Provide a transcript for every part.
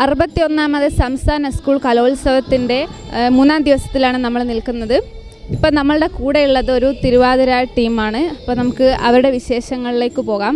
അറുപത്തി ഒന്നാമത് സംസ്ഥാന സ്കൂൾ കലോത്സവത്തിൻ്റെ ഏഹ്, മൂന്നാം ദിവസത്തിലാണ് നമ്മൾ നിൽക്കുന്നത് ഇപ്പം നമ്മളുടെ കൂടെയുള്ളത് ഒരു തിരുവാതിര ടീമാണ് അപ്പോൾ നമുക്ക് അവരുടെ വിശേഷങ്ങളിലേക്ക് പോകാം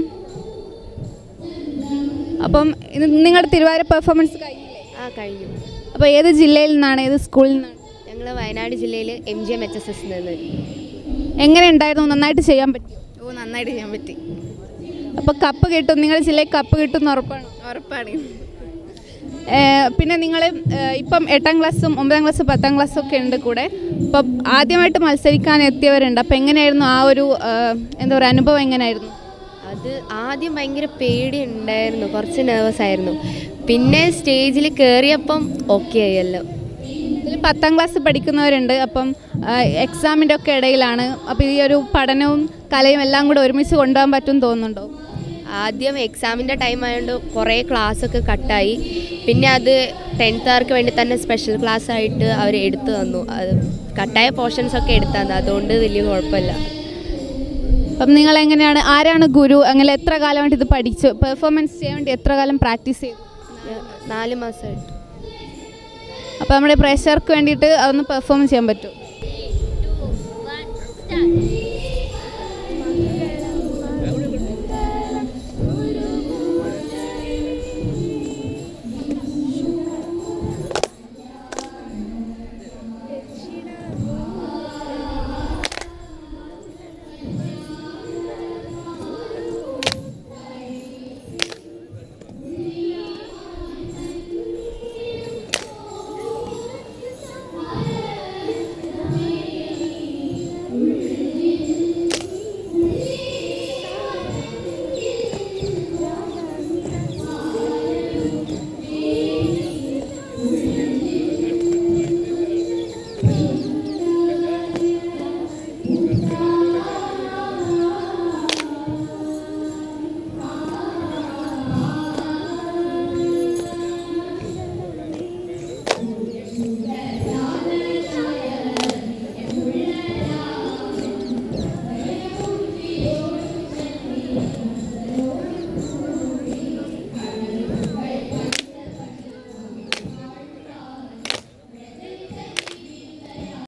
അപ്പം ഇത് നിങ്ങളുടെ തിരുവാതിര പെർഫോമൻസ് കഴിഞ്ഞില്ലേ ആ കഴിഞ്ഞു അപ്പോൾ ഏത് ജില്ലയിൽ നിന്നാണ് ഏത് സ്കൂളിൽ നിന്നാണ് ഞങ്ങൾ വയനാട് ജില്ലയിൽ M G M H S S നിന്ന് എങ്ങനെ ഉണ്ടായിരുന്നു നന്നായിട്ട് ചെയ്യാൻ പറ്റും ഓ നന്നായിട്ട് ചെയ്യാൻ പറ്റി അപ്പോൾ കപ്പ് കിട്ടും നിങ്ങളുടെ ജില്ലയിൽ കപ്പ് കിട്ടും എന്ന് ഉറപ്പാണ് ഉറപ്പാണ് പിന്നെ നിങ്ങൾ ഇപ്പം എട്ടാം ക്ലാസ്സും ഒമ്പതാം ക്ലാസ്സും പത്താം ക്ലാസ്സും ഒക്കെ ഉണ്ട് കൂടെ അപ്പം ആദ്യമായിട്ട് മത്സരിക്കാൻ എത്തിയവരുണ്ട് അപ്പം എങ്ങനെയായിരുന്നു ആ ഒരു ഏഹ്, എന്താ പറയുക അനുഭവം എങ്ങനെയായിരുന്നു അത് ആദ്യം ഭയങ്കര പേടി ഉണ്ടായിരുന്നു കുറച്ച് നെർവസ് ആയിരുന്നു പിന്നെ സ്റ്റേജിൽ കയറിയപ്പം ഓക്കെ ആയല്ലോ ഇതിൽ പത്താം ക്ലാസ് പഠിക്കുന്നവരുണ്ട് അപ്പം എക്സാമിൻ്റെ ഒക്കെ ഇടയിലാണ് അപ്പോൾ ഈ ഒരു പഠനവും കലയും എല്ലാം കൂടെ ഒരുമിച്ച് കൊണ്ടുപോകാൻ പറ്റും തോന്നുന്നുണ്ടോ ആദ്യം എക്സാമിൻ്റെ ടൈം ആയതുകൊണ്ട് കുറേ ക്ലാസ്സൊക്കെ കട്ടായി പിന്നെ അത് ടെൻത്തുകാർക്ക് വേണ്ടി തന്നെ സ്പെഷ്യൽ ക്ലാസ് ആയിട്ട് അവർ എടുത്തു തന്നു അത് കട്ടായ പോർഷൻസ് ഒക്കെ എടുത്തു തന്നു അതുകൊണ്ട് വലിയ കുഴപ്പമില്ല അപ്പം നിങ്ങൾ എങ്ങനെയാണ് ആരാണ് ഗുരു അങ്ങനെ എത്ര കാലമായിട്ട് ഇത് പഠിച്ചു പെർഫോമൻസ് ചെയ്യാൻ വേണ്ടി എത്ര കാലം പ്രാക്ടീസ് ചെയ്തു നാല് മാസമായിട്ട് അപ്പോൾ നമ്മുടെ പ്രേക്ഷകർക്ക് വേണ്ടിയിട്ട് അതൊന്ന് പെർഫോം ചെയ്യാൻ പറ്റും